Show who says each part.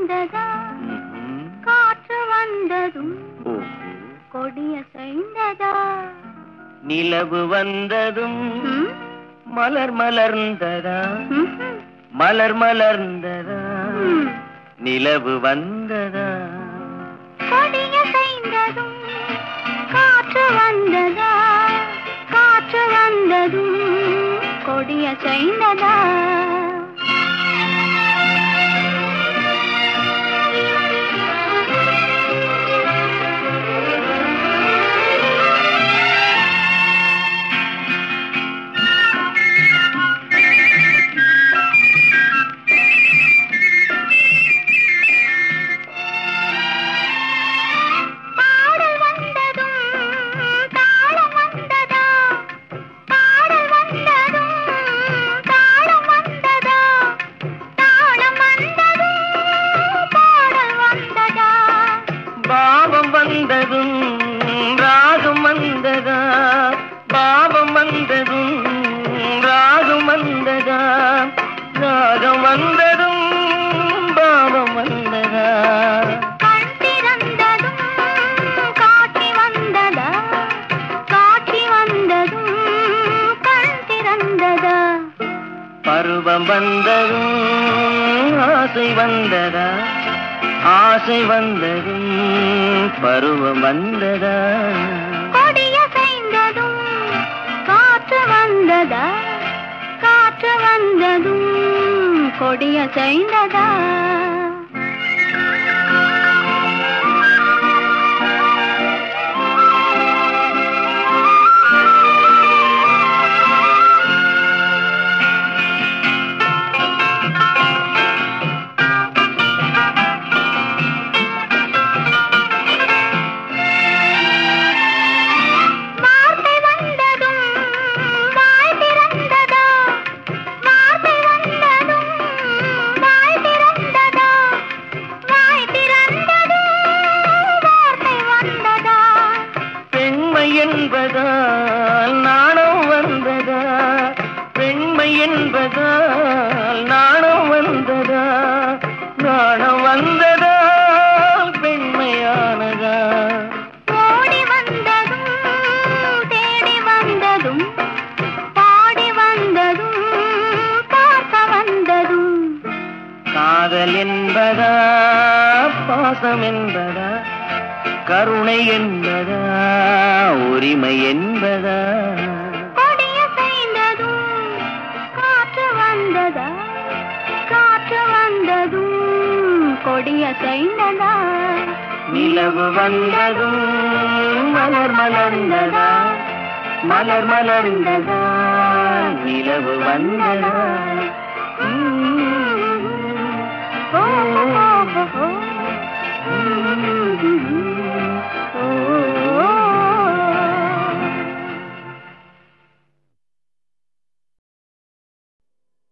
Speaker 1: வந்ததா
Speaker 2: ம்ஹும்.
Speaker 1: காற்று வந்ததும்
Speaker 2: ஓஹோ.
Speaker 1: கொடிய செய்ததா
Speaker 2: நிலவு வந்ததும்
Speaker 1: ம்?
Speaker 2: மலர் மலர்ந்ததா
Speaker 1: ம்ஹும்.
Speaker 2: மலர் மலர்ந்ததா
Speaker 1: ம்.
Speaker 2: நிலவு வந்ததா
Speaker 1: கொடிய செய்ததும் காற்று வந்ததா காற்று வந்ததும் கொடிய செய்ததா பாடல் வந்ததும் தாளம் வந்ததா பாடல் வந்ததும் தாளம் வந்ததா தாளம் வந்ததும் பாடல் வந்ததா
Speaker 2: பாவம் வந்ததும் ராகம் வந்ததா பாவம் வந்ததும் ராகம் வந்ததா ராகம் வந்ததும் பாவம் வந்ததா
Speaker 1: கண் திறந்ததும் காட்சி வந்ததா காட்சி வந்ததும் கண் திறந்ததா
Speaker 2: பருவம் வந்ததும் ஆசை வந்ததா ஆசை வந்ததும் பருவம் வந்ததா
Speaker 1: கொடிய செய்ததும் காற்று வந்ததா காற்று வந்ததும் கொடிய செய்ததா வார்த்தை வந்ததும் வாய் திறந்ததா வார்த்தை வந்ததும் வாய் திறந்ததா வாய் திறந்ததும் வார்த்தை வந்ததா
Speaker 2: பெண்மை என்பதால் நாணம் வந்ததா பெண்மை என்பதால் நாணம் வந்ததா நாணம் வந்ததால் பெண்மையானதா
Speaker 1: ஓடி வந்ததும் தேடி வந்ததும் பாடி வந்ததும் பார்க்க வந்ததும்
Speaker 2: காதல் என்பதா பாசம் என்பதா கருணை என்பதா உரிமை என்பதா
Speaker 1: கொடிய செய்ததும் காற்று வந்ததா காற்று வந்ததும் கொடிய செய்ததா
Speaker 2: நிலவு வந்ததும் மலர் மலர்ந்ததா மலர் மலர்ந்ததா நிலவு வந்ததா
Speaker 1: ஓ ஓ ஓ ஓ